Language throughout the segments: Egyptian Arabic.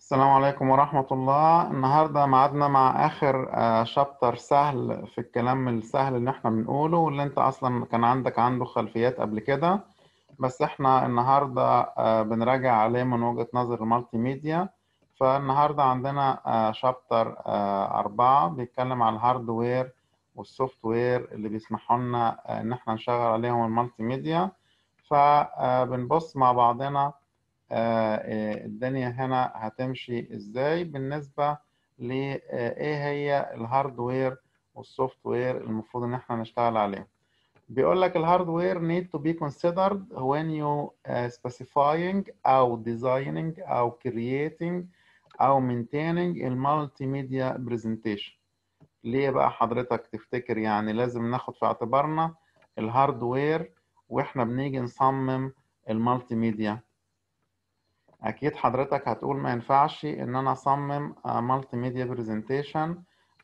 السلام عليكم ورحمة الله النهاردة معادنا مع آخر شابتر سهل في الكلام السهل اللي احنا بنقوله واللي انت أصلا كان عندك عنده خلفيات قبل كده بس احنا النهاردة آه، بنراجع عليه من وجهة نظر المالتي ميديا فالنهاردة عندنا شابتر أربعة بيتكلم عن الهاردوير والسوفت وير اللي بيسمحوا لنا آه، إن احنا نشغل عليهم المالتي ميديا فبنبص مع بعضنا آه، الدنيا هنا هتمشي ازاي بالنسبة لإيه هي الهاردوير والسوفت وير المفروض إن احنا نشتغل عليه بيقول لك الهاردوير need to be considered when you uh, specifying أو designing أو creating أو maintaining المالتي presentation ليه بقى حضرتك تفتكر يعني لازم ناخد في اعتبارنا الهاردوير واحنا بنيجي نصمم المالتي ميديا اكيد حضرتك هتقول ما ينفعش ان انا اصمم مالتي ميديا برزنتيشن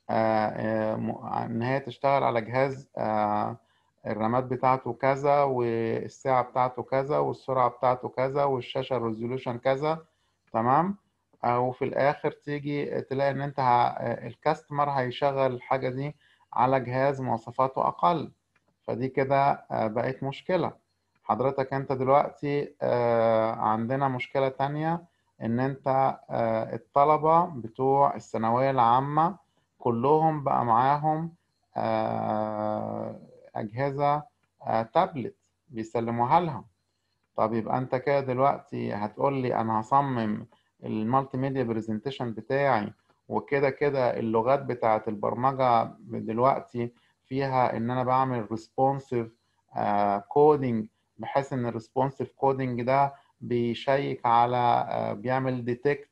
ان هي تشتغل على جهاز آه، الرامات بتاعته كذا والساعة بتاعته كذا والسرعة بتاعته كذا والشاشة الريزولوشن كذا تمام وفي الاخر تيجي تلاقي ان انت ه... الكاستمر هيشغل الحاجة دي على جهاز مواصفاته اقل فدي كده آه، بقت مشكلة حضرتك انت دلوقتي آه، عندنا مشكلة تانية ان انت آه، الطلبة بتوع الثانوية العامة كلهم بقى معاهم آه، أجهزة تابلت بيسلموها لهم طب يبقى انت كده دلوقتي هتقول لي انا هصمم المالتي ميديا برزنتيشن بتاعي وكده كده اللغات بتاعة البرمجة دلوقتي فيها ان انا بعمل responsive كودينج بحيث ان الريسبونسيف كودنج ده بيشيك على بيعمل ديتكت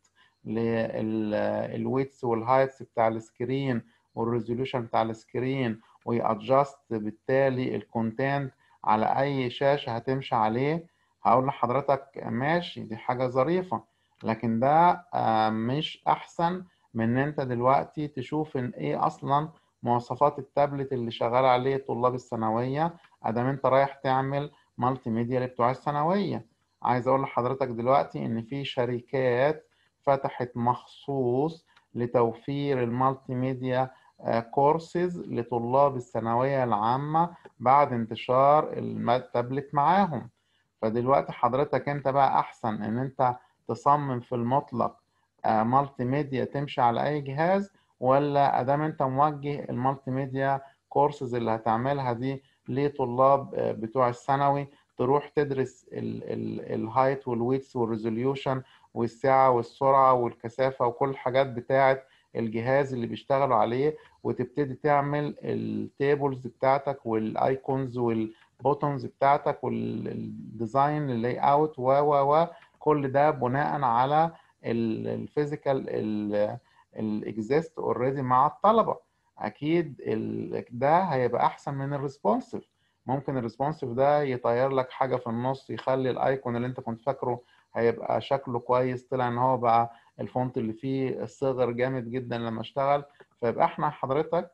للويتس والهايتس بتاع السكرين والريزولوشن بتاع السكرين ويأدجست بالتالي الكونتنت على اي شاشه هتمشي عليه هقول لحضرتك ماشي دي حاجه ظريفه لكن ده مش احسن من ان انت دلوقتي تشوف ان ايه اصلا مواصفات التابلت اللي شغال عليه طلاب الثانويه ادام انت رايح تعمل مالتي ميديا لبتوع الثانويه عايز اقول لحضرتك دلوقتي ان في شركات فتحت مخصوص لتوفير المالتي ميديا كورسز لطلاب الثانويه العامه بعد انتشار التابلت معاهم فدلوقتي حضرتك انت بقى احسن ان انت تصمم في المطلق مالتي ميديا تمشي على اي جهاز ولا ادام انت موجه المالتي ميديا كورسز اللي هتعملها دي لطلاب بتوع الثانوي تروح تدرس الهايت والويتس والريزوليوشن والسعة والسرعة والكثافة وكل الحاجات بتاعة الجهاز اللي بيشتغلوا عليه وتبتدي تعمل التيبلز بتاعتك والايكونز والبوتونز بتاعتك والديزاين اللاي اوت و و و كل ده بناء على الفيزيكال الاكزيست اوريدي مع الطلبه اكيد ده هيبقى احسن من الريسبونسيف ممكن الريسبونسيف ده يطير لك حاجه في النص يخلي الايكون اللي انت كنت فاكره هيبقى شكله كويس طلع ان هو بقى الفونت اللي فيه صغر جامد جدا لما اشتغل فيبقى احنا حضرتك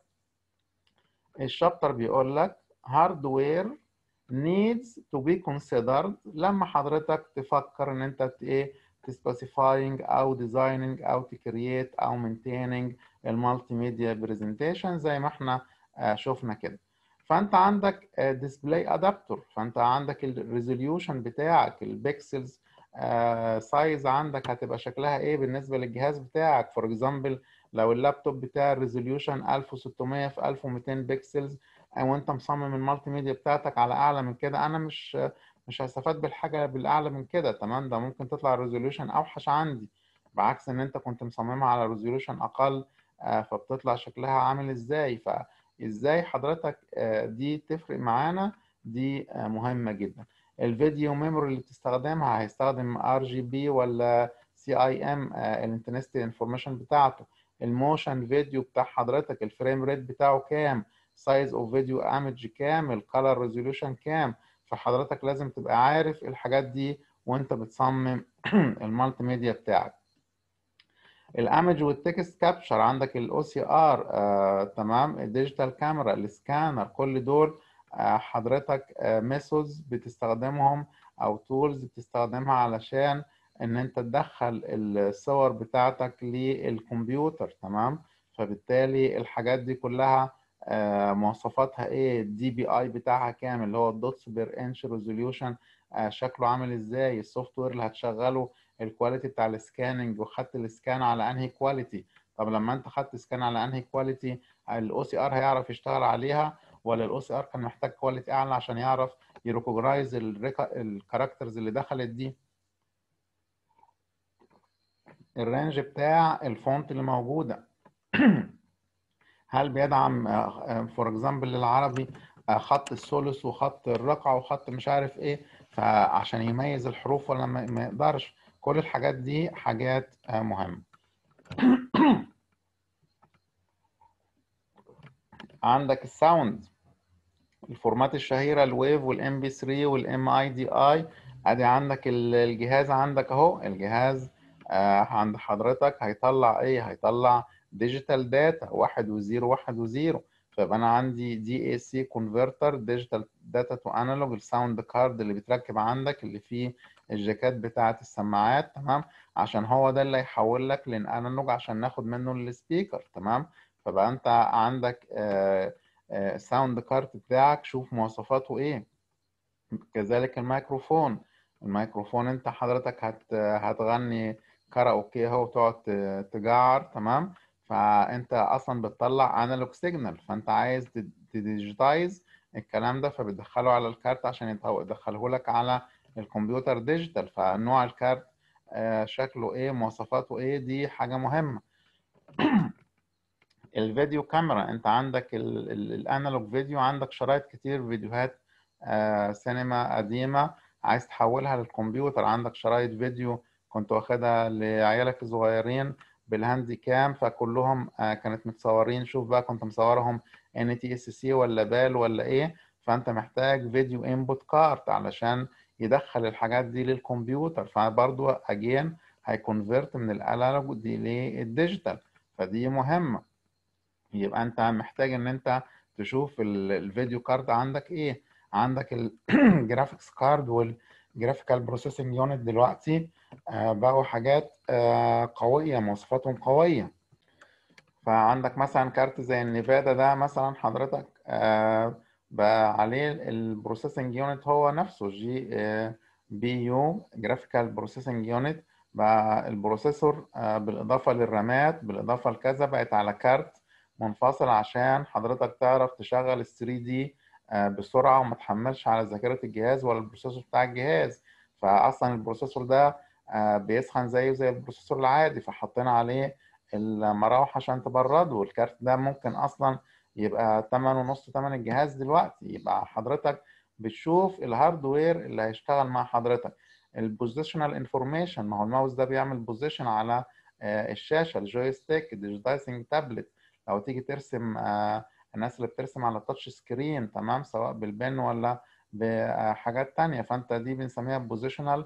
الشابتر بيقول لك hardware needs to be considered لما حضرتك تفكر ان انت ايه تسبيسيفاينج او ديزايننج او تكريت او مينتيننج المالتي ميديا برزنتيشن زي ما احنا شفنا كده فانت عندك ديسبلاي ادابتور فانت عندك الريزوليوشن بتاعك البكسلز سايز عندك هتبقى شكلها ايه بالنسبه للجهاز بتاعك فور اكزامبل لو اللابتوب بتاع الريزوليوشن 1600 في 1200 بكسلز وانت مصمم المالتي ميديا بتاعتك على اعلى من كده انا مش مش هستفاد بالحاجه بالاعلى من كده تمام ده ممكن تطلع الريزوليوشن اوحش عندي بعكس ان انت كنت مصممها على ريزوليوشن اقل فبتطلع شكلها عامل ازاي فازاي حضرتك دي تفرق معانا دي مهمه جدا الفيديو ميموري اللي بتستخدمها هيستخدم ار جي بي ولا سي اي ام الانترنستي انفورميشن بتاعته الموشن فيديو بتاع حضرتك الفريم ريت بتاعه كام سايز اوف فيديو ايمج كام الكالر ريزوليوشن كام فحضرتك لازم تبقى عارف الحاجات دي وانت بتصمم المالتي ميديا بتاعك الايمج والتكست كابشر عندك الاو سي ار تمام الديجيتال كاميرا السكانر كل دول آه حضرتك ميثودز آه بتستخدمهم او تولز بتستخدمها علشان ان انت تدخل الصور بتاعتك للكمبيوتر تمام فبالتالي الحاجات دي كلها آه، مواصفاتها ايه الدي بي اي بتاعها كام اللي هو الدوتس بير انش ريزوليوشن شكله عامل ازاي السوفت وير اللي هتشغله الكواليتي بتاع السكاننج وخدت السكان على انهي كواليتي طب لما انت خدت سكان على انهي كواليتي الاو سي ار هيعرف يشتغل عليها ولا الاو سي ار كان محتاج كواليتي اعلى عشان يعرف يريكوجرايز الكاركترز اللي دخلت دي الرينج بتاع الفونت اللي موجوده هل بيدعم فور اكزامبل للعربي آه، خط الثلث وخط الرقعه وخط مش عارف ايه فعشان يميز الحروف ولا ما ما يقدرش كل الحاجات دي حاجات آه، مهمه عندك الساوند الفورمات الشهيره الويف والام بي 3 والام اي دي اي ادي عندك ال- الجهاز عندك اهو الجهاز آه، عند حضرتك هيطلع ايه هيطلع ديجيتال داتا واحد وزيرو واحد وزيرو فيبقى انا عندي دي اي سي كونفرتر ديجيتال داتا تو انالوج الساوند كارد اللي بيتركب عندك اللي فيه الجاكات بتاعه السماعات تمام عشان هو ده اللي هيحول لك للانالوج عشان ناخد منه السبيكر تمام فبقى انت عندك الساوند كارت بتاعك شوف مواصفاته ايه كذلك الميكروفون الميكروفون انت حضرتك هت هتغني كاراوكي اهو وتقعد ت- تجعر تمام فانت اصلا بتطلع انالوج سيجنال فانت عايز تديجيتايز الكلام ده فبتدخله على الكارت عشان يتهو- يدخله لك على الكمبيوتر ديجيتال فنوع الكارت آه، شكله ايه مواصفاته ايه دي حاجة مهمة الفيديو كاميرا انت عندك ال- ال- الانالوج فيديو عندك شرايط كتير فيديوهات آه، سينما قديمة عايز تحولها للكمبيوتر عندك شرايط فيديو كنت واخدها لعيالك الصغيرين بالهاندي كام فكلهم آه، كانت متصورين شوف بقى كنت مصورهم ان تي اس سي ولا بال ولا ايه فانت محتاج فيديو انبوت كارت علشان يدخل الحاجات دي للكمبيوتر فبرضو اجين هيكونفيرت من الانالوج دي للديجيتال فدي مهمة يبقى انت محتاج ان انت تشوف ال- الفيديو كارد عندك ايه عندك الجرافيكس كارد والجرافيكال بروسيسنج يونت دلوقتي آه، بقوا حاجات آه، قوية مواصفاتهم قوية فعندك مثلا كارت زي النيفادا ده مثلا حضرتك آه، بقى عليه البروسيسنج يونت هو نفسه جي بي يو جرافيكال بروسيسنج يونت بقى البروسيسور آه، بالإضافة للرامات بالإضافة لكذا بقت على كارت منفصل عشان حضرتك تعرف تشغل ال 3 دي بسرعة وما تحملش على ذاكرة الجهاز ولا البروسيسور بتاع الجهاز فأصلا البروسيسور ده آه، بيسخن زيه زي البروسيسور العادي فحطينا عليه المراوح عشان تبرده والكارت ده ممكن أصلا يبقى تمن ونص تمن الجهاز دلوقتي يبقى حضرتك بتشوف الهاردوير اللي هيشتغل مع حضرتك البوزيشنال انفورميشن ما هو الماوس ده بيعمل بوزيشن على آه، الشاشة الجويستيك الديجيتايزنج تابلت لو تيجي ترسم آه، الناس اللي بترسم على التاتش سكرين تمام سواء بالبن ولا بحاجات تانية فانت دي بنسميها بوزيشنال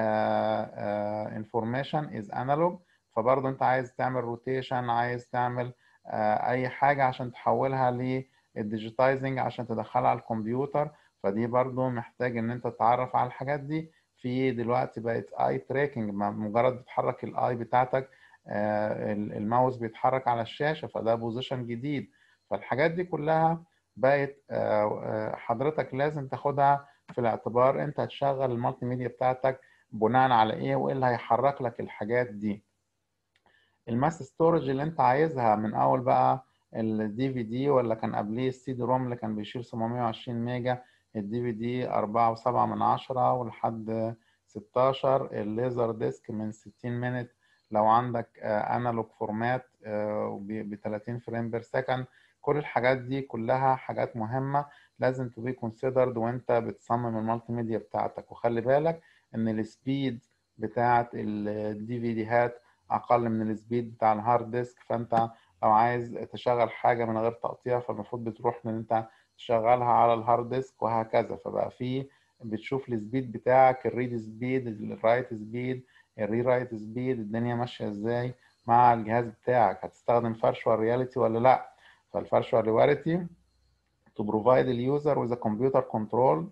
انفورميشن از انالوج فبرضه انت عايز تعمل روتيشن عايز تعمل آه، اي حاجة عشان تحولها للديجيتايزنج عشان تدخلها على الكمبيوتر فدي برضه محتاج ان انت تتعرف على الحاجات دي في دلوقتي بقت اي تراكنج مجرد بتحرك الاي بتاعتك آه، الماوس بيتحرك على الشاشة فده بوزيشن جديد فالحاجات دي كلها بقت آه، آه، حضرتك لازم تاخدها في الاعتبار انت هتشغل المالتي ميديا بتاعتك بناء على ايه وايه اللي هيحرك لك الحاجات دي الماس ستورج اللي انت عايزها من اول بقى الدي في دي ولا كان قبليه السي دي روم اللي كان بيشيل 720 ميجا الدي في دي 4.7 من عشرة ولحد 16 الليزر ديسك من 60 مينت لو عندك انالوج فورمات ب 30 فريم بير سكند كل الحاجات دي كلها حاجات مهمة لازم تبقى كونسيدرد وانت بتصمم المالتي ميديا بتاعتك وخلي بالك ان السبيد بتاعت الدي في ديهات اقل من السبيد بتاع الهارد ديسك فانت لو عايز تشغل حاجة من غير تقطيع فالمفروض بتروح ان انت تشغلها على الهارد ديسك وهكذا فبقى في بتشوف السبيد بتاعك الريد سبيد الرايت سبيد الري رايت سبيد الدنيا ماشيه ازاي مع الجهاز بتاعك هتستخدم فيرشوال رياليتي ولا لا فالفيرشوال رياليتي to provide the user with a computer controlled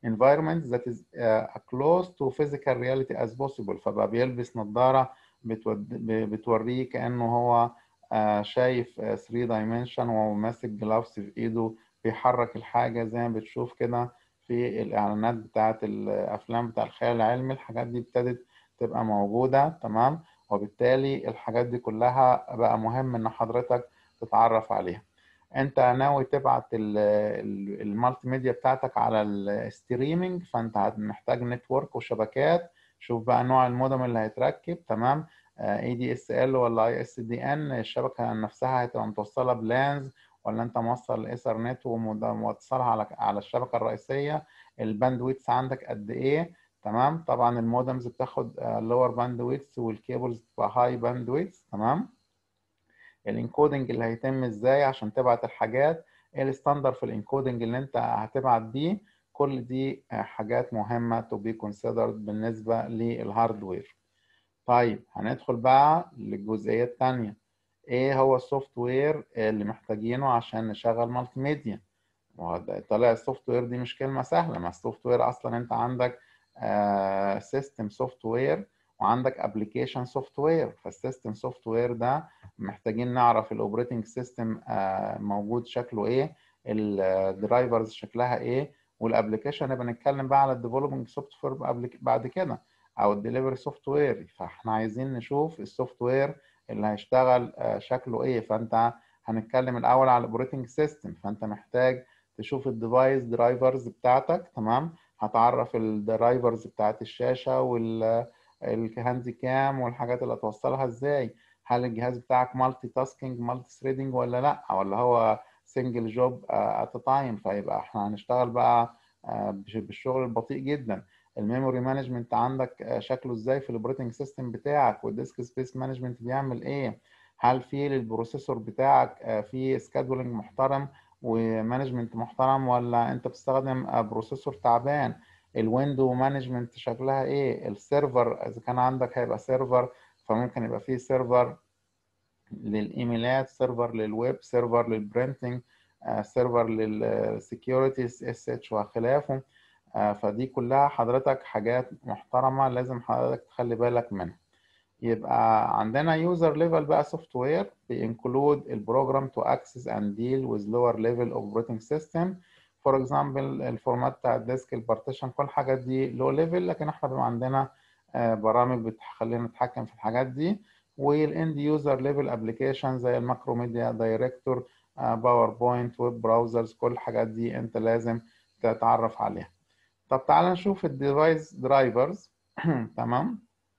environment that is uh, close to physical reality as possible فبقى بيلبس نظارة بتود... بتوريه كأنه هو uh, شايف 3 dimension وهو ماسك جلافز في ايده بيحرك الحاجة زي ما بتشوف كده في الإعلانات بتاعة الأفلام بتاع الخيال العلمي الحاجات دي ابتدت تبقى موجودة تمام وبالتالي الحاجات دي كلها بقى مهم إن حضرتك تتعرف عليها انت ناوي تبعت المالتي ميديا بتاعتك على الستريمينج فانت محتاج نتورك وشبكات شوف بقى نوع المودم اللي هيتركب تمام اي دي اس ال ولا اي اس دي ان الشبكه نفسها هتبقى متوصله بلانز ولا انت موصل ايثرنت وموصلها على على الشبكه الرئيسيه الباندويتس عندك قد ايه تمام طبعا المودمز بتاخد لور باندويتس والكيبلز بتبقى هاي باندويتس تمام الانكودنج اللي هيتم ازاي عشان تبعت الحاجات ايه الستاندر في الانكودنج اللي انت هتبعت بيه كل دي حاجات مهمة to be considered بالنسبة للهاردوير طيب هندخل بقى للجزئية التانية ايه هو السوفت وير اللي محتاجينه عشان نشغل مالتي ميديا طلع السوفت وير دي مش كلمة سهلة ما السوفت وير اصلا انت عندك سيستم سوفت وير وعندك ابلكيشن سوفت وير فالسيستم سوفت وير ده محتاجين نعرف الاوبريتنج سيستم موجود شكله ايه الدرايفرز شكلها ايه والابلكيشن نبقى نتكلم بقى على الديفلوبينج سوفت وير بعد كده او الدليفري سوفت وير فاحنا عايزين نشوف السوفت وير اللي هيشتغل شكله ايه فانت هنتكلم الاول على الاوبريتنج سيستم فانت محتاج تشوف الديفايس درايفرز بتاعتك تمام هتعرف الدرايفرز بتاعت الشاشه وال الهاندي كام والحاجات اللي هتوصلها ازاي هل الجهاز بتاعك مالتي تاسكينج مالتي ثريدنج ولا لا ولا هو سنجل جوب ات تايم فيبقى احنا هنشتغل بقى بالشغل البطيء جدا الميموري مانجمنت عندك شكله ازاي في الاوبريتنج سيستم بتاعك والديسك سبيس مانجمنت بيعمل ايه هل في للبروسيسور بتاعك في سكادولينج محترم ومانجمنت محترم ولا انت بتستخدم بروسيسور تعبان الويندو مانجمنت شكلها ايه السيرفر اذا كان عندك هيبقى سيرفر فممكن يبقى فيه سيرفر للايميلات سيرفر للويب سيرفر للبرنتنج سيرفر للسكيورتي اس اتش وخلافه فدي كلها حضرتك حاجات محترمه لازم حضرتك تخلي بالك منها يبقى عندنا يوزر ليفل بقى سوفت وير بينكلود البروجرام تو اكسس اند ديل وذ لور ليفل اوبريتنج سيستم فور اكزامبل الفورمات بتاع الديسك البارتيشن كل الحاجات دي لو ليفل لكن احنا بيبقى عندنا برامج بتخلينا نتحكم في الحاجات دي والاند يوزر ليفل ابلكيشن زي الماكرو ميديا دايركتور باوربوينت ويب براوزرز كل الحاجات دي انت لازم تتعرف عليها طب تعال نشوف الديفايس درايفرز تمام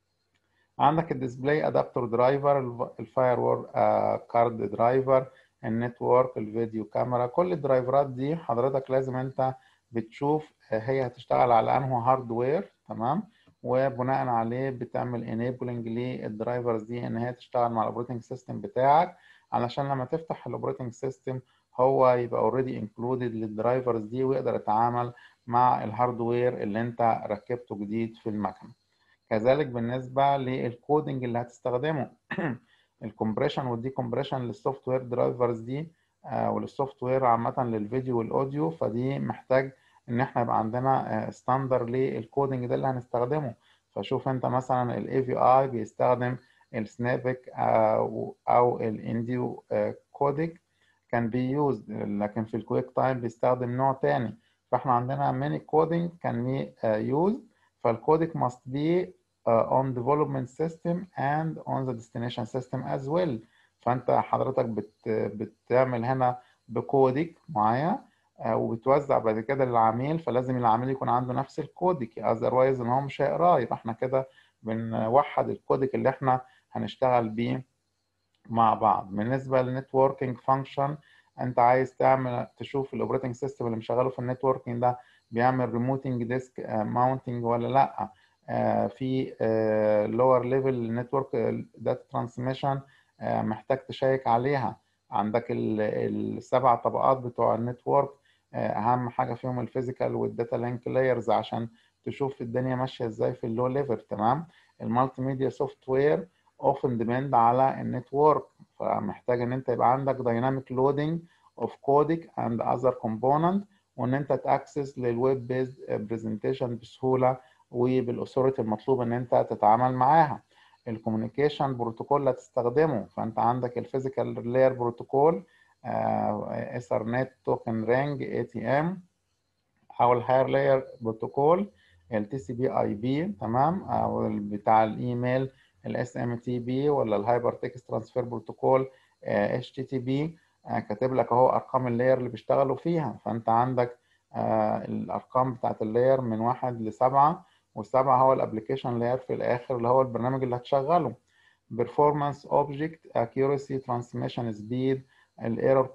عندك الديسبلاي ادابتور درايفر الفاير وور كارد درايفر النتورك الفيديو كاميرا كل الدرايفرات دي حضرتك لازم انت بتشوف هي هتشتغل على انه هاردوير تمام وبناء عليه بتعمل انيبلنج للدرايفرز دي ان هي تشتغل مع الاوبريتنج سيستم بتاعك علشان لما تفتح الاوبريتنج سيستم هو يبقى اوريدي انكلودد للدرايفرز دي ويقدر يتعامل مع الهاردوير اللي انت ركبته جديد في المكنه كذلك بالنسبه للكودنج اللي هتستخدمه الكومبريشن والديكومبريشن للسوفت وير درايفرز دي وللسوفت وير عامه للفيديو والاوديو فدي محتاج ان احنا يبقى عندنا ستاندر للكودنج ده اللي هنستخدمه فشوف انت مثلا الاي في اي بيستخدم السنابك او الانديو كوديك كان بي يوز لكن في الكويك تايم بيستخدم نوع تاني فاحنا عندنا many coding can be uh, used فالكوديك must be uh, on development system and on the destination system as well فانت حضرتك بت بتعمل هنا بكوديك معين وبتوزع بعد كده للعميل فلازم العميل يكون عنده نفس الكوديك اذروايز ان هو مش هيقراه يبقى احنا كده بنوحد الكوديك اللي احنا هنشتغل بيه مع بعض بالنسبه للنتوركينج فانكشن انت عايز تعمل تشوف الاوبريتنج سيستم اللي مشغله في النتوركينج ده بيعمل ريموتنج ديسك ماونتنج ولا لا في لور ليفل نتورك داتا ترانسميشن محتاج تشيك عليها عندك السبع طبقات بتوع النتورك اهم حاجه فيهم الفيزيكال والداتا لينك لايرز عشان تشوف الدنيا ماشيه ازاي في اللو ليفل تمام المالتي ميديا سوفت وير اوفن ديبند على النتورك فمحتاج ان انت يبقى عندك دايناميك لودنج of codec and other component وان انت تاكسس للويب بيز برزنتيشن بسهوله وبالاثوريتي المطلوب ان انت تتعامل معاها الكوميونيكيشن بروتوكول اللي هتستخدمه فانت عندك الفيزيكال لاير بروتوكول ايثرنت توكن رينج اي تي ام او الهاير لاير بروتوكول التي سي بي اي بي تمام او بتاع الايميل الاس ام تي بي ولا الهايبر تكست ترانسفير بروتوكول اتش تي تي بي كاتب لك اهو ارقام اللاير اللي بيشتغلوا فيها فانت عندك آه الارقام بتاعت اللاير من واحد لسبعه والسبعه هو الابلكيشن لاير في الاخر اللي هو البرنامج اللي هتشغله performance object accuracy transmission speed الايرور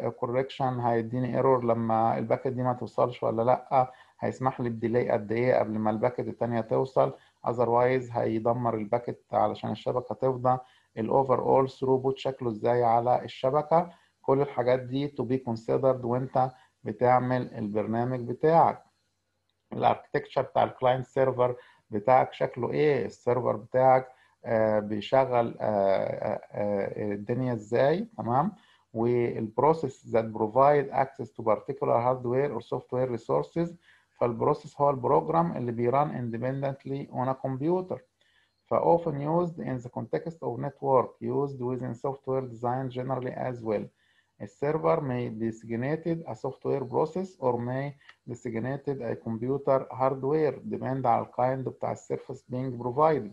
كوركشن هيديني ايرور لما الباكت دي ما توصلش ولا لا هيسمح لي بديلي قد ايه قبل ما الباكت التانية توصل اذروايز هيدمر الباكت علشان الشبكه تفضى الاوفر اول ثروبوت شكله ازاي على الشبكه كل الحاجات دي تو بي كونسيدرد وانت بتعمل البرنامج بتاعك الاركتكتشر بتاع الكلاينت سيرفر بتاعك شكله ايه السيرفر بتاعك آه بيشغل آه آه الدنيا ازاي تمام والبروسيس that provide access to particular hardware or software resources فالبروسيس هو البروجرام اللي بيران independently on a computer ف often used in the context of network used within software design generally as well A server may designate a software process or may designate a computer hardware depend على الكايند بتاع السيرفيس being provided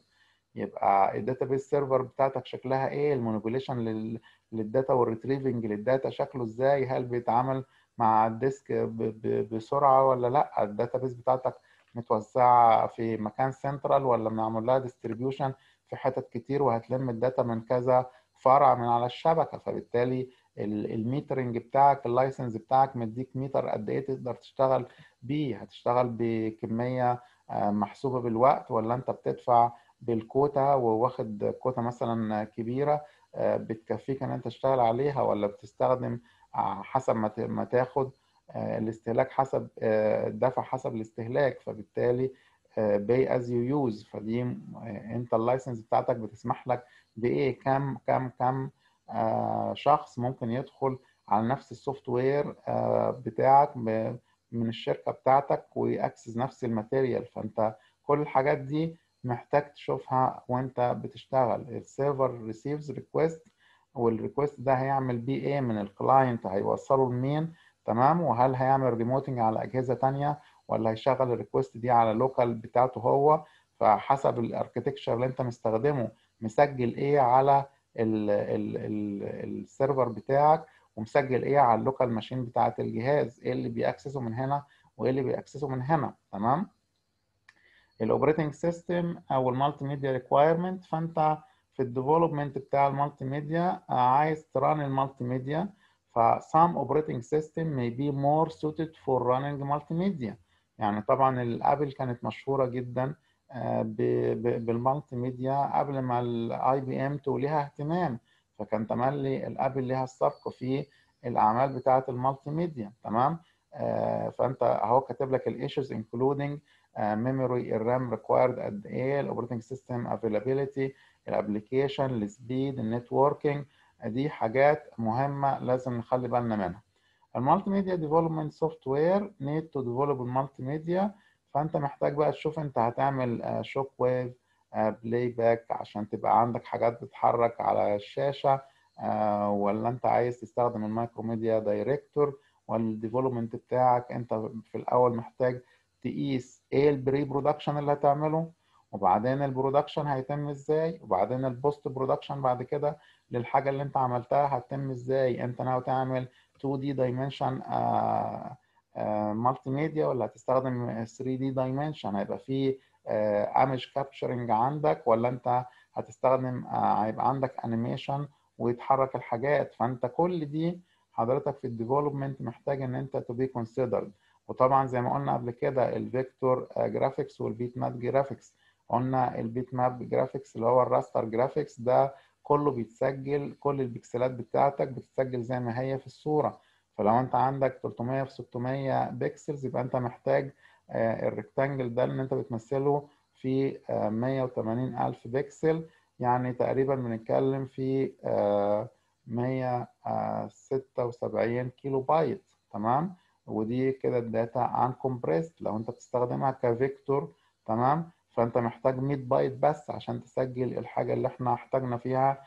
يبقى الداتابيس سيرفر بتاعتك شكلها ايه المانيبيوليشن لل... للداتا والريتريفنج للداتا شكله ازاي هل بيتعامل مع الديسك ب... ب... بسرعه ولا لا الداتابيس بتاعتك متوزعه في مكان سنترال ولا معمول لها ديستريبيوشن في حتت كتير وهتلم الداتا من كذا فرع من على الشبكه فبالتالي الميترنج بتاعك اللايسنس بتاعك مديك ميتر قد ايه تقدر تشتغل بيه هتشتغل بكميه محسوبه بالوقت ولا انت بتدفع بالكوتا وواخد كوتا مثلا كبيره بتكفيك ان انت تشتغل عليها ولا بتستخدم حسب ما تاخد الاستهلاك حسب الدفع حسب الاستهلاك فبالتالي باي از يو يوز فدي انت اللايسنس بتاعتك بتسمح لك بايه كم كم كم شخص ممكن يدخل على نفس السوفت وير بتاعك من الشركه بتاعتك ويأكسس نفس الماتيريال فانت كل الحاجات دي محتاج تشوفها وانت بتشتغل السيرفر ريسيفز ريكويست والريكويست ده هيعمل بيه ايه من الكلاينت هيوصله لمين تمام وهل هيعمل ريموتنج على اجهزه تانية ولا هيشغل الريكويست دي على لوكال بتاعته هو فحسب الاركتكتشر اللي انت مستخدمه مسجل ايه على السيرفر بتاعك ومسجل ايه على اللوكال ماشين بتاعه الجهاز ايه اللي بيأكسسه من هنا وايه اللي بيأكسسه من هنا تمام الاوبريتنج سيستم او المالتي ميديا ريكوايرمنت فانت في الديفلوبمنت بتاع المالتي ميديا عايز تران المالتي ميديا ف some operating system may be more suited for running multimedia يعني طبعا الابل كانت مشهوره جدا بالمالتي ميديا قبل ما الاي بي ام توليها اهتمام فكان تملي الابل ليها السبق في الاعمال بتاعه المالتي ميديا تمام فانت اهو كاتب لك الايشوز انكلودنج ميموري الرام ريكوايرد قد ايه الاوبريتنج سيستم افيلابيلتي الابلكيشن السبيد النتوركينج دي حاجات مهمه لازم نخلي بالنا منها المالتي ميديا ديفلوبمنت سوفت وير نيد تو ديفلوب المالتي ميديا فانت محتاج بقى تشوف انت هتعمل شوك ويف بلاي باك عشان تبقى عندك حاجات بتتحرك على الشاشه ولا انت عايز تستخدم المايكرو ميديا دايركتور ولا الديفلوبمنت بتاعك انت في الاول محتاج تقيس ايه البري برودكشن اللي هتعمله وبعدين البرودكشن هيتم ازاي وبعدين البوست برودكشن بعد كده للحاجه اللي انت عملتها هتتم ازاي انت ناوي تعمل 2 دي دايمنشن مالتي ميديا ولا هتستخدم 3 دي دايمنشن هيبقى فيه ايمج كابتشرنج عندك ولا انت هتستخدم هيبقى عندك انيميشن ويتحرك الحاجات فانت كل دي حضرتك في الديفلوبمنت محتاج ان انت تو بي كونسيدرد وطبعا زي ما قلنا قبل كده الفيكتور جرافيكس والبيت ماب جرافيكس قلنا البيت ماب جرافيكس اللي هو الراستر جرافيكس ده كله بيتسجل كل البكسلات بتاعتك بتتسجل زي ما هي في الصورة فلو انت عندك 300 في 600 بكسلز يبقى انت محتاج الريكتانجل ده اللي انت بتمثله في 180 ألف بكسل يعني تقريبا بنتكلم في 176 كيلو بايت تمام ودي كده الداتا ان كومبريست لو انت بتستخدمها كفيكتور تمام فانت محتاج 100 بايت بس عشان تسجل الحاجه اللي احنا احتاجنا فيها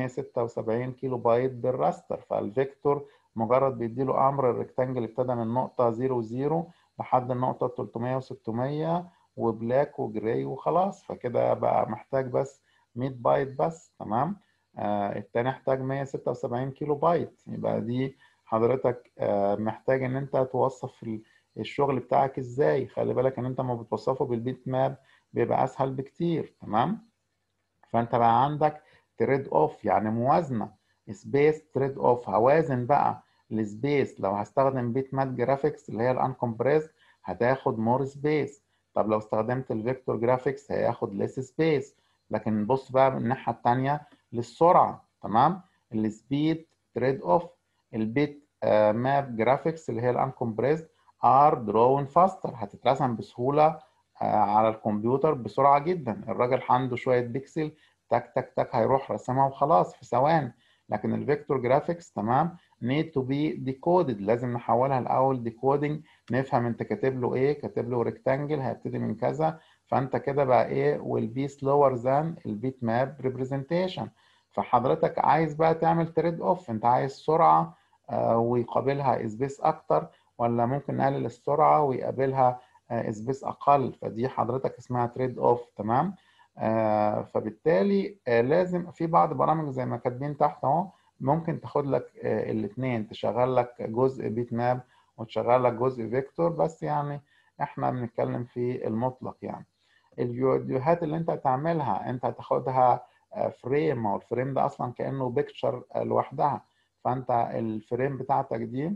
176 كيلو بايت بالراستر فالفيكتور مجرد بيديله امر الريكتانجل ابتدى من نقطه 0 0 لحد النقطه 300 و600 وبلاك وجراي وخلاص فكده بقى محتاج بس 100 بايت بس تمام آه التاني احتاج 176 كيلو بايت يبقى دي حضرتك آه محتاج ان انت توصف الشغل بتاعك ازاي خلي بالك ان انت لما بتوصفه بالبيت ماب بيبقى اسهل بكتير تمام فانت بقى عندك تريد اوف يعني موازنه سبيس تريد اوف هوازن بقى السبيس لو هستخدم بيت ماب جرافيكس اللي هي الانكمبريس هتاخد مور سبيس طب لو استخدمت الفيكتور جرافيكس هياخد ليس سبيس لكن بص بقى من الناحيه الثانيه للسرعه تمام السبيد تريد اوف البيت ماب جرافيكس اللي هي الانكمبريسد ار درون فاستر هتترسم بسهوله على الكمبيوتر بسرعه جدا الراجل عنده شويه بيكسل تك تك تك هيروح رسمها وخلاص في ثواني لكن الفيكتور جرافيكس تمام need to be decoded لازم نحولها الاول ديكودنج نفهم انت كاتب له ايه كاتب له ريكتانجل هيبتدي من كذا فانت كده بقى ايه will be slower than البيت ماب representation فحضرتك عايز بقى تعمل تريد اوف انت عايز سرعه آه ويقابلها سبيس اكتر ولا ممكن نقلل السرعه ويقابلها سبيس اقل فدي حضرتك اسمها تريد اوف تمام آه فبالتالي آه لازم في بعض برامج زي ما كاتبين تحت اهو ممكن تاخد لك آه الاثنين تشغل لك جزء بيت ماب وتشغل لك جزء فيكتور بس يعني احنا بنتكلم في المطلق يعني الفيديوهات اللي انت هتعملها انت هتاخدها فريم او الفريم ده اصلا كانه بيكتشر لوحدها فانت الفريم بتاعتك دي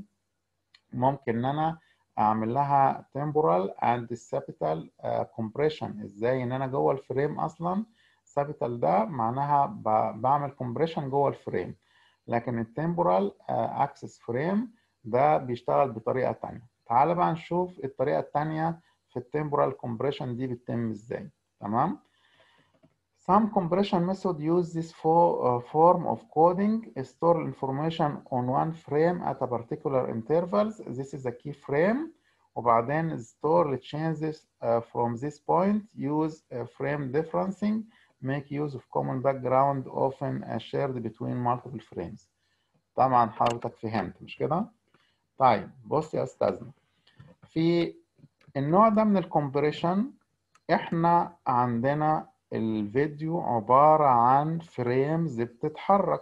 ممكن ان انا اعمل لها temporal and capital compression ازاي ان انا جوه الفريم اصلا capital ده معناها بعمل compression جوه الفريم لكن التمبورال اكسس فريم ده بيشتغل بطريقه ثانيه تعال بقى نشوف الطريقه الثانيه في التمبورال compression دي بتتم ازاي تمام Some compression method use this for, uh, form of coding, store information on one frame at a particular intervals. This is a key frame. وبعدين store the changes uh, from this point. Use uh, frame differencing. Make use of common background often uh, shared between multiple frames. طبعا حضرتك فهمت مش كده؟ طيب بص يا استاذنا في النوع ده من الكومبريشن احنا عندنا الفيديو عبارة عن فريمز بتتحرك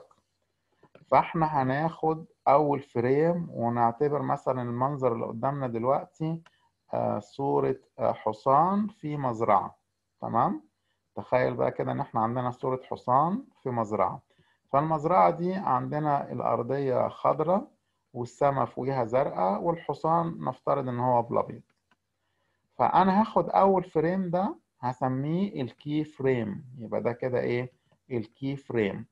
فاحنا هناخد أول فريم ونعتبر مثلا المنظر اللي قدامنا دلوقتي آه صورة آه حصان في مزرعة تمام تخيل بقى كده إن احنا عندنا صورة حصان في مزرعة فالمزرعة دي عندنا الأرضية خضراء والسما فوقيها زرقاء والحصان نفترض إن هو بالأبيض فأنا هاخد أول فريم ده هسميه الكي فريم يبقى ده كده ايه الكي فريم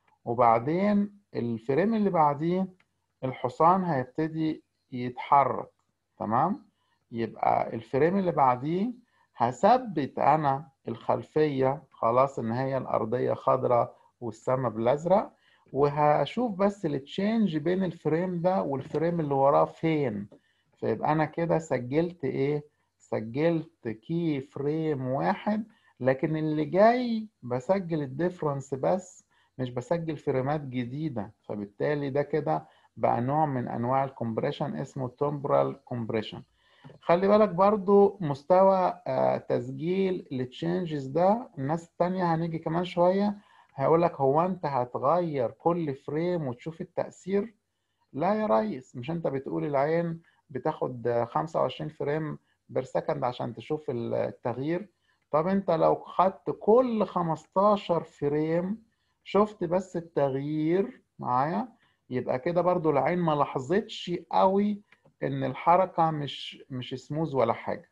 وبعدين الفريم اللي بعديه الحصان هيبتدي يتحرك تمام يبقى الفريم اللي بعديه هثبت انا الخلفية خلاص ان هي الارضية خضراء والسما بالازرق وهشوف بس التشينج بين الفريم ده والفريم اللي وراه فين فيبقى انا كده سجلت ايه سجلت كي فريم واحد لكن اللي جاي بسجل الديفرنس بس مش بسجل فريمات جديدة فبالتالي ده كده بقى نوع من انواع الكومبريشن اسمه temporal compression خلي بالك برضو مستوى تسجيل التشينجز ده الناس التانية هنيجي كمان شوية هيقول لك هو انت هتغير كل فريم وتشوف التأثير لا يا ريس مش انت بتقول العين بتاخد 25 فريم بير سكند عشان تشوف التغيير طب انت لو خدت كل 15 فريم شفت بس التغيير معايا يبقى كده برضو العين ما لاحظتش قوي ان الحركه مش مش سموز ولا حاجه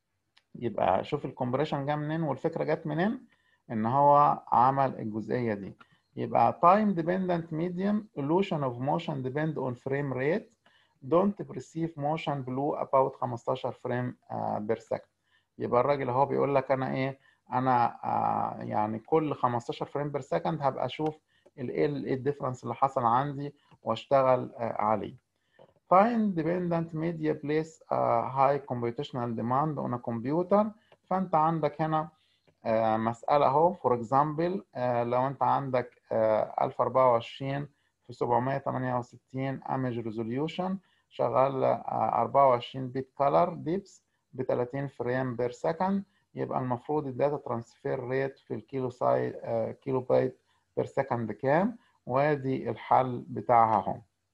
يبقى شوف الكومبريشن جه منين والفكره جت منين ان هو عمل الجزئيه دي يبقى time dependent medium illusion of motion depend on frame rate don't perceive motion below about 15 فريم بير سكند يبقى الراجل اهو بيقول لك انا ايه انا آه يعني كل 15 فريم بير سكند هبقى اشوف الايه الديفرنس اللي حصل عندي واشتغل آه عليه time dependent media place a high computational demand on a computer فانت عندك هنا آه، مسألة اهو فور اكزامبل لو انت عندك آه، 1024 في 768 ايمج ريزوليوشن شغال آه، 24 بيت كلر ديبس ب 30 فريم بير سكند يبقى المفروض الداتا ترانسفير ريت في الكيلو ساي آه، كيلو بايت بير سكند كام وادي الحل بتاعها اهو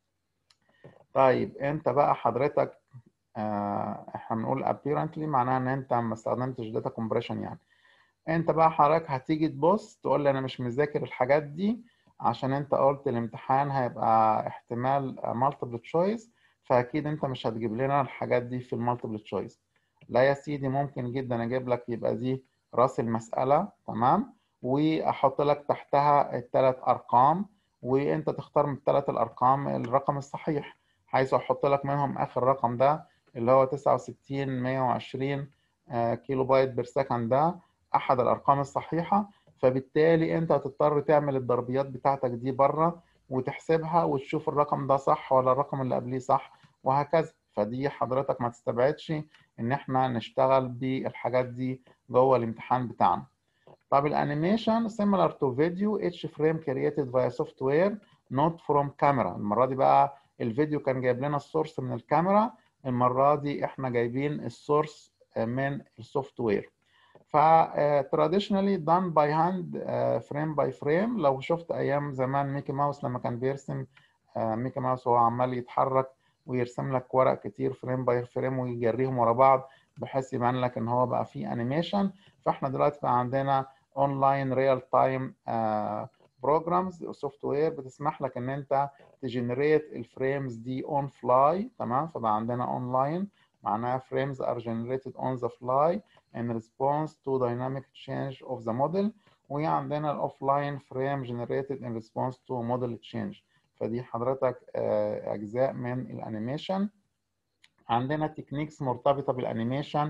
طيب انت بقى حضرتك آه، احنا بنقول apparently معناها ان انت ما استخدمتش داتا كومبريشن يعني انت بقى حضرتك هتيجي تبص تقول لي انا مش مذاكر الحاجات دي عشان انت قلت الامتحان هيبقى احتمال مالتيبل تشويس فاكيد انت مش هتجيب لنا الحاجات دي في المالتيبل تشويس لا يا سيدي ممكن جدا اجيب لك يبقى دي راس المسألة تمام واحط لك تحتها الثلاث ارقام وانت تختار من الثلاث الارقام الرقم الصحيح حيث احط لك منهم اخر رقم ده اللي هو 69 120 آه، كيلو بايت بير سكند ده احد الارقام الصحيحه فبالتالي انت هتضطر تعمل الضربيات بتاعتك دي بره وتحسبها وتشوف الرقم ده صح ولا الرقم اللي قبليه صح وهكذا فدي حضرتك ما تستبعدش ان احنا نشتغل بالحاجات دي جوه الامتحان بتاعنا طب الانيميشن similar to video each frame created via software not from camera المره دي بقى الفيديو كان جايب لنا السورس من الكاميرا المره دي احنا جايبين السورس من السوفت وير ف traditionally done by hand فريم باي فريم لو شفت ايام زمان ميكي ماوس لما كان بيرسم آه، ميكي ماوس وهو عمال يتحرك ويرسم لك ورق كتير فريم باي فريم ويجريهم ورا بعض بحيث يبان لك ان هو بقى فيه انيميشن فاحنا دلوقتي بقى عندنا اونلاين ريال تايم بروجرامز سوفت وير بتسمح لك ان انت تجنريت الفريمز دي اون فلاي تمام فبقى عندنا اونلاين معناها frames are generated on the fly in response to dynamic change of the model وعندنا الاوفلاين frame generated in response to model change فدي حضرتك آه، اجزاء من الانيميشن عندنا تكنيكس مرتبطه بالانيميشن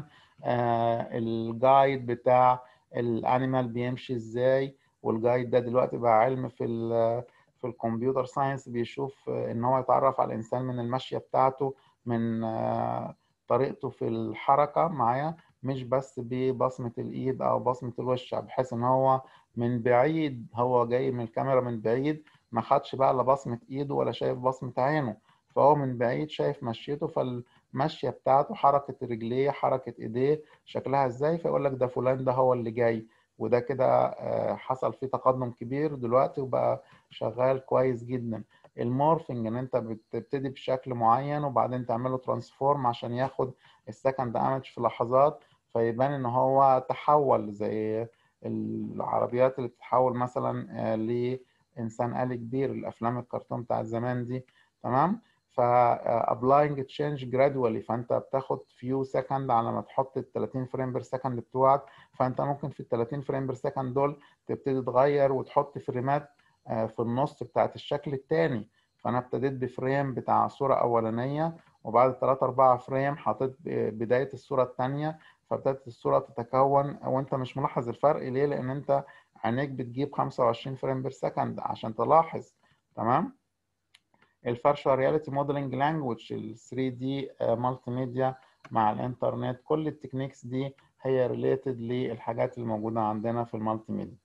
الجايد بتاع الانيمال بيمشي ازاي والجايد ده دلوقتي بقى علم في ال في الكمبيوتر ساينس بيشوف آه، ان هو يتعرف على الانسان من المشيه بتاعته من آه، طريقته في الحركه معايا مش بس ببصمه الايد او بصمه الوش بحيث ان هو من بعيد هو جاي من الكاميرا من بعيد ما خدش بقى لا بصمه ايده ولا شايف بصمه عينه فهو من بعيد شايف مشيته فالمشيه بتاعته حركه رجليه حركه ايديه شكلها ازاي فيقول لك ده فلان ده هو اللي جاي وده كده آه، حصل فيه تقدم كبير دلوقتي وبقى شغال كويس جدا المورفنج ان انت بتبتدي بشكل معين وبعدين تعمله ترانسفورم عشان ياخد السكند ايمج في لحظات فيبان ان هو تحول زي العربيات اللي بتتحول مثلا آه، لانسان آلي كبير الافلام الكرتون بتاع زمان دي تمام ف applying change gradually فانت بتاخد فيو سكند على ما تحط ال 30 فريم بير سكند بتوعك فانت ممكن في ال 30 فريم بير سكند دول تبتدي تغير وتحط فريمات آه، في النص بتاعت الشكل التاني فانا ابتديت بفريم بتاع صورة اولانية وبعد 3 4 فريم حطيت ب- بداية الصورة التانية فابتدت الصورة تتكون وانت مش ملاحظ الفرق ليه لان انت عينيك بتجيب 25 فريم بير سكند عشان تلاحظ تمام الفيرشوال رياليتي موديلنج لانجوج ال 3 دي مالتي ميديا مع الانترنت كل التكنيكس دي هي ريليتد للحاجات اللي موجوده عندنا في المالتي ميديا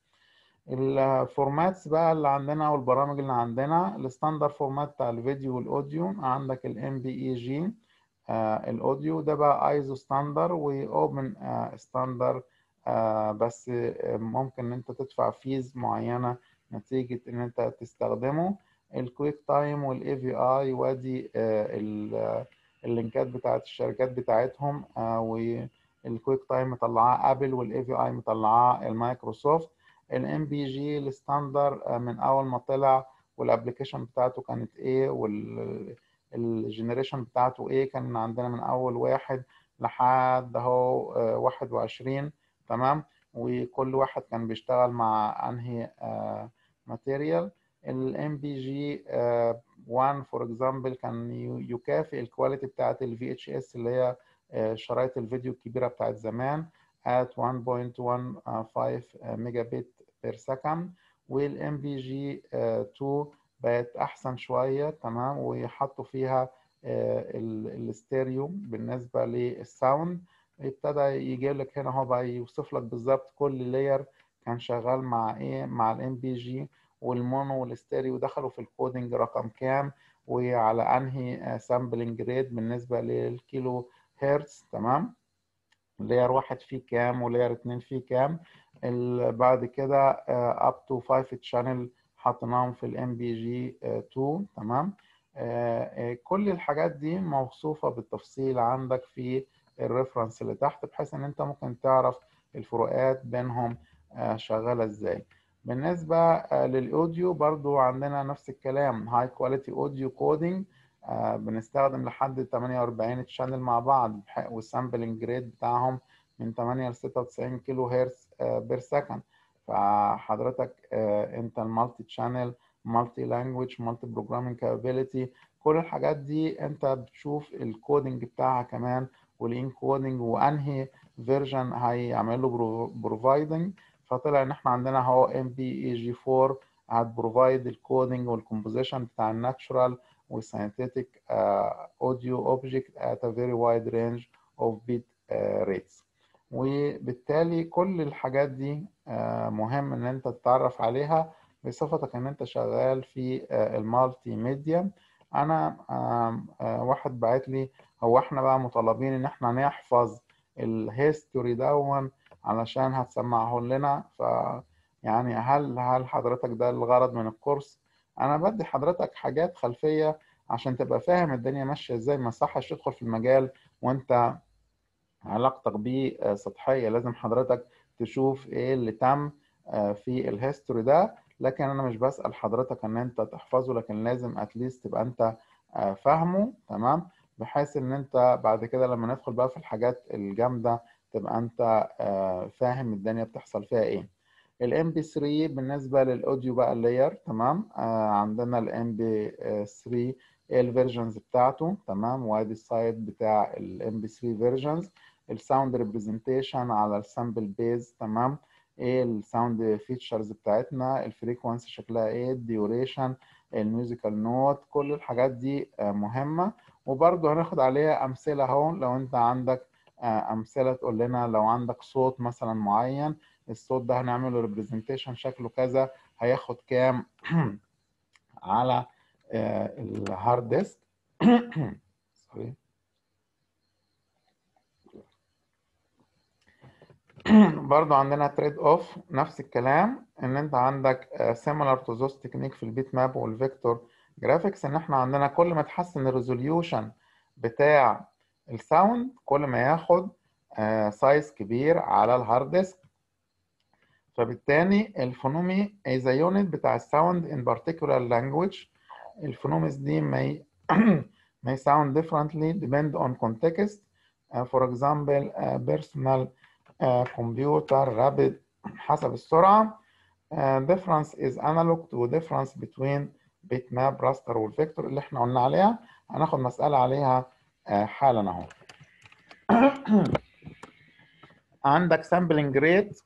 الفورماتس بقى اللي عندنا او البرامج اللي عندنا الستاندرد فورمات بتاع الفيديو والاوديو عندك الام بي اي جي الاوديو ده بقى ايزو ستاندر واوبن ستاندر بس آه، ممكن ان انت تدفع فيز معينه نتيجه ان انت تستخدمه الكويك تايم والاي في اي وادي آه، ال- آه، اللينكات بتاعت الشركات بتاعتهم آه، والكويك تايم مطلعاه ابل والاي في اي مطلعاه المايكروسوفت الام بي جي الستاندر من اول ما طلع والابلكيشن بتاعته كانت ايه والجنريشن بتاعته ايه كان عندنا من اول واحد لحد اهو آه، 21 تمام وكل واحد كان بيشتغل مع انهي ماتيريال الام بي جي 1 فور اكزامبل كان يو- يكافئ الكواليتي بتاعت الفي اتش اس اللي هي آه، شرايط الفيديو الكبيره بتاعت زمان at 1.15 ميجا بت بير سكند والام بي جي 2 بقت احسن شويه تمام وحطوا فيها الستيريو بالنسبه للساوند ابتدى يجيب لك هنا هو بقى يوصف لك بالظبط كل لاير كان شغال مع ايه مع الام بي جي والمونو والستيريو دخلوا في الكودنج رقم كام وعلى انهي سامبلنج ريت بالنسبه للكيلو هرتز تمام لاير واحد فيه كام ولاير اتنين فيه كام بعد كده اب تو 5 تشانل حطيناهم في الام بي جي 2 تمام كل الحاجات دي موصوفه بالتفصيل عندك في الريفرنس اللي تحت بحيث ان انت ممكن تعرف الفروقات بينهم شغاله ازاي بالنسبه للاوديو برضو عندنا نفس الكلام هاي كواليتي اوديو كودينج بنستخدم لحد 48 تشانل مع بعض والسامبلنج ريت بتاعهم من 8 ل 96 كيلو هرتز بير سكند فحضرتك انت المالتي تشانل مالتي لانجويج مالتي بروجرامينج كابابيلتي كل الحاجات دي انت بتشوف الكودنج بتاعها كمان والانكودنج وانهي فيرجن هيعمل له بروفايدنج فطلع ان احنا عندنا هو ام بي اي جي 4 هتبروفايد الكودنج والكومبوزيشن بتاع الناتشورال والساينتيتك اوديو اوبجكت at a very wide range of bit uh, rates وبالتالي كل الحاجات دي uh, مهم ان انت تتعرف عليها بصفتك ان انت شغال في uh, المالتي ميديا انا واحد بعت لي هو احنا بقى مطالبين ان احنا نحفظ الهيستوري دون علشان هتسمعه لنا ف يعني هل هل حضرتك ده الغرض من الكورس انا بدي حضرتك حاجات خلفيه عشان تبقى فاهم الدنيا ماشيه ازاي ما صحش تدخل في المجال وانت علاقتك بيه سطحيه لازم حضرتك تشوف ايه اللي تم في الهيستوري ده لكن انا مش بسال حضرتك ان انت تحفظه لكن لازم اتليست تبقى انت فاهمه تمام بحيث ان انت بعد كده لما ندخل بقى في الحاجات الجامده تبقى انت فاهم الدنيا بتحصل فيها ايه الام بي 3 بالنسبه للاوديو بقى اللاير تمام عندنا الام بي 3 ايه الفيرجنز بتاعته تمام وادي السايد بتاع الام بي 3 فيرجنز الساوند ريبريزنتيشن على السامبل بيز تمام ايه الساوند فيتشرز بتاعتنا الفريكوانسي شكلها ايه الديوريشن الميوزيكال نوت كل الحاجات دي مهمه وبرضه هناخد عليها امثله اهو لو انت عندك امثله تقول لنا لو عندك صوت مثلا معين الصوت ده هنعمله ريبريزنتيشن شكله كذا هياخد كام على الهارد ديسك سوري برضو عندنا تريد اوف نفس الكلام ان انت عندك سيميلار تو ذوس تكنيك في البيت ماب والفيكتور جرافيكس ان احنا عندنا كل ما تحسن الريزوليوشن بتاع الساوند كل ما ياخد سايز كبير على الهارد ديسك فبالتالي الفونومي is a unit بتاع الساوند in particular language الفونوميز دي may may sound differently depend on context uh, for example uh, personal uh, computer rapid حسب السرعة uh, difference is analog to difference between bitmap raster والvector اللي احنا قلنا عليها هناخد مسألة عليها uh, حالا اهو عندك sampling rate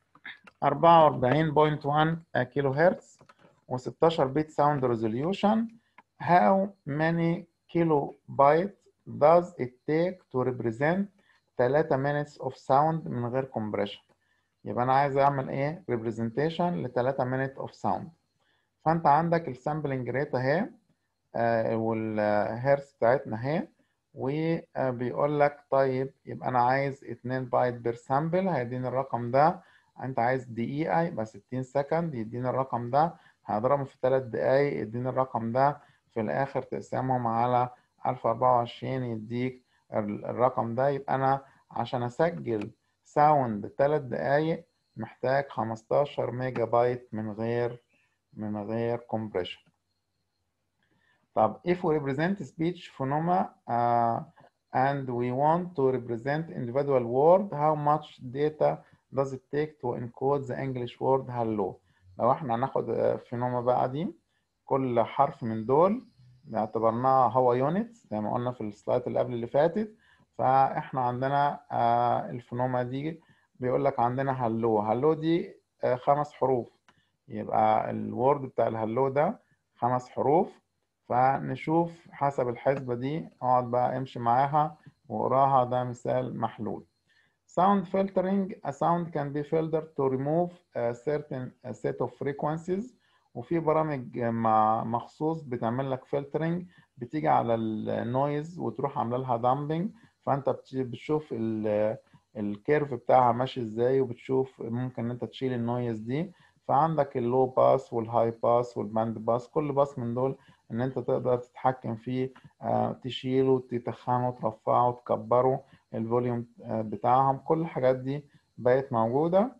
44.1 كيلو هرتز و16 بيت ساوند ريزوليوشن how many kilobyte does it take to represent 3 minutes of sound من غير compression يبقى انا عايز اعمل ايه representation ل 3 minutes of sound فانت عندك السامبلنج ريت اهي آه والهيرتز بتاعتنا اهي وبيقول لك طيب يبقى انا عايز 2 بايت بير سامبل هيديني الرقم ده انت عايز دقيقة يبقى 60 سكند يديني الرقم ده هضربهم في 3 دقايق يديني الرقم ده في الآخر تقسمهم على 1024 يديك الرقم ده يبقى أنا عشان أسجل ساوند 3 دقايق محتاج 15 ميجا بايت من غير من غير compression طب if we represent speech phenomena uh, and we want to represent individual word how much data does it take to encode the English word hello لو احنا هناخد فينوما بقى دي كل حرف من دول اعتبرناها هو يونت زي ما قلنا في السلايد اللي قبل اللي فاتت فاحنا عندنا الفينوما دي بيقول لك عندنا هلو هلو دي خمس حروف يبقى الوورد بتاع الهلو ده خمس حروف فنشوف حسب الحسبة دي اقعد بقى امشي معاها واقراها ده مثال محلول Sound filtering a sound can be filtered to remove a certain set of frequencies وفي برامج مع مخصوص بتعمل لك فلترنج بتيجي على النويز وتروح عامله لها دامبنج فانت بتشوف الكيرف بتاعها ماشي ازاي وبتشوف ممكن ان انت تشيل النويز دي فعندك اللو باس والهاي باس والباند باس كل باس من دول ان انت تقدر تتحكم فيه تشيله تتخنه ترفعه تكبره الفوليوم بتاعهم كل الحاجات دي بقت موجودة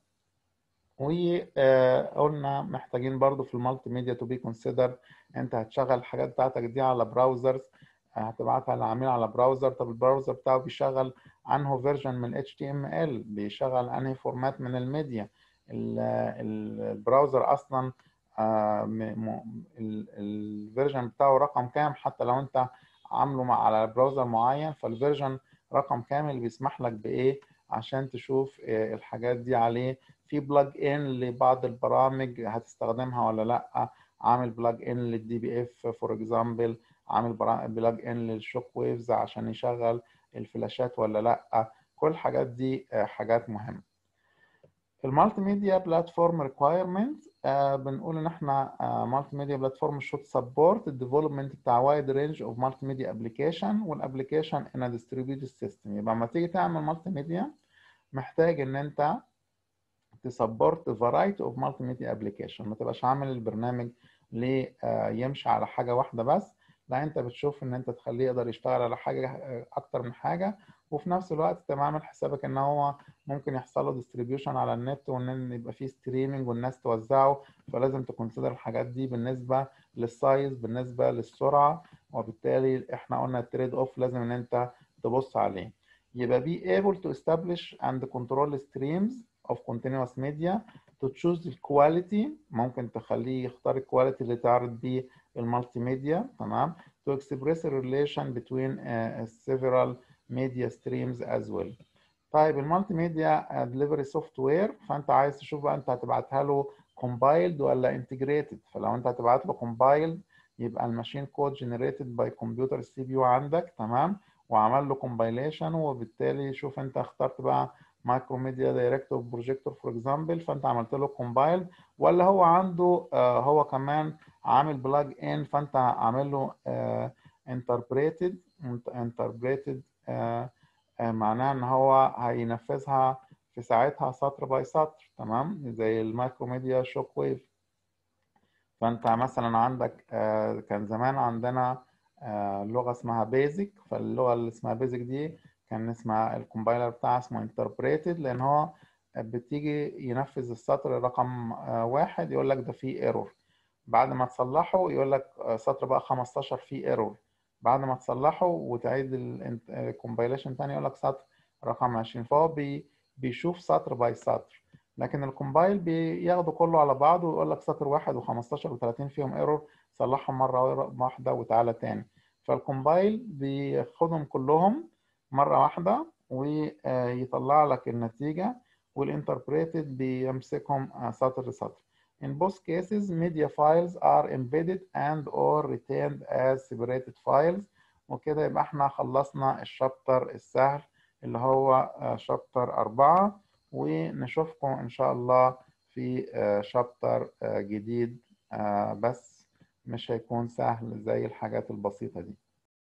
وقلنا محتاجين برضو في المالتي ميديا تو بي كونسيدر انت هتشغل الحاجات بتاعتك دي على براوزرز هتبعتها للعميل على براوزر طب البراوزر بتاعه بيشغل انه فيرجن من HTML بيشغل انهي فورمات من الميديا البراوزر اصلا الفيرجن بتاعه رقم كام حتى لو انت عامله على براوزر معين فالفيرجن رقم كامل بيسمح لك بايه عشان تشوف الحاجات دي عليه في بلاج ان لبعض البرامج هتستخدمها ولا لا عامل بلاج ان للدي بي اف فور اكزامبل عامل بلاج ان للشوك ويفز عشان يشغل الفلاشات ولا لا كل الحاجات دي حاجات مهمه المالتي ميديا بلاتفورم ريكوايرمنت بنقول ان احنا مالتي ميديا بلاتفورم should support الديفلوبمنت بتاع وايد رينج اوف مالتي ميديا ابلكيشن والابلكيشن ان ديستريبيوتد سيستم يبقى لما تيجي تعمل مالتي ميديا محتاج ان انت تسبورت فرايتي اوف مالتي ميديا ابلكيشن ما تبقاش عامل البرنامج ليه يمشي على حاجه واحده بس لا انت بتشوف ان انت تخليه يقدر يشتغل على حاجه اكتر من حاجه وفي نفس الوقت انت عامل حسابك ان هو ممكن يحصل له ديستريبيوشن على النت وان يبقى فيه ستريمنج والناس توزعه فلازم تكونسيدر الحاجات دي بالنسبه للسايز بالنسبه للسرعه وبالتالي احنا قلنا التريد اوف لازم ان انت تبص عليه يبقى be able to establish and control streams of continuous media to choose the quality ممكن تخليه يختار الكواليتي اللي تعرض بيه المالتي ميديا تمام to express a relation between uh, several media streams as well طيب المالتي ميديا دليفري سوفت وير فانت عايز تشوف بقى انت هتبعتها له compiled ولا integrated فلو انت هتبعت له compiled يبقى الماشين كود جنريتد باي كمبيوتر السي بي يو عندك تمام وعمل له compilation وبالتالي شوف انت اخترت بقى مايكرو ميديا دايركتور بروجيكتور فور اكزامبل فانت عملت له كومبايل ولا هو عنده آه هو كمان عامل بلاج ان فانت عامل له انتربريتد انتربريتد معناها ان هو هينفذها في ساعتها سطر باي سطر تمام زي المايكرو ميديا شوك ويف فانت مثلا عندك آه كان زمان عندنا آه لغه اسمها بيزك فاللغه اللي اسمها بيزك دي كان اسمها الكومبايلر بتاعها اسمه انتربريتد لان هو بتيجي ينفذ السطر رقم واحد يقول لك ده فيه ايرور بعد ما تصلحه يقول لك سطر بقى 15 فيه ايرور بعد ما تصلحه وتعيد الكومبايليشن تاني يقول لك سطر رقم 20 فهو بي بيشوف سطر باي سطر لكن الكومبايل بياخده كله على بعضه ويقول لك سطر واحد و15 و30 فيهم ايرور صلحهم مره واحده وتعالى تاني فالكومبايل بياخدهم كلهم مرة واحدة ويطلع لك النتيجة والانتربريتد بيمسكهم سطر سطر. In both cases, media files are embedded and or retained as separated files وكده يبقى احنا خلصنا الشابتر السهل اللي هو شابتر أربعة ونشوفكم إن شاء الله في شابتر جديد بس مش هيكون سهل زي الحاجات البسيطة دي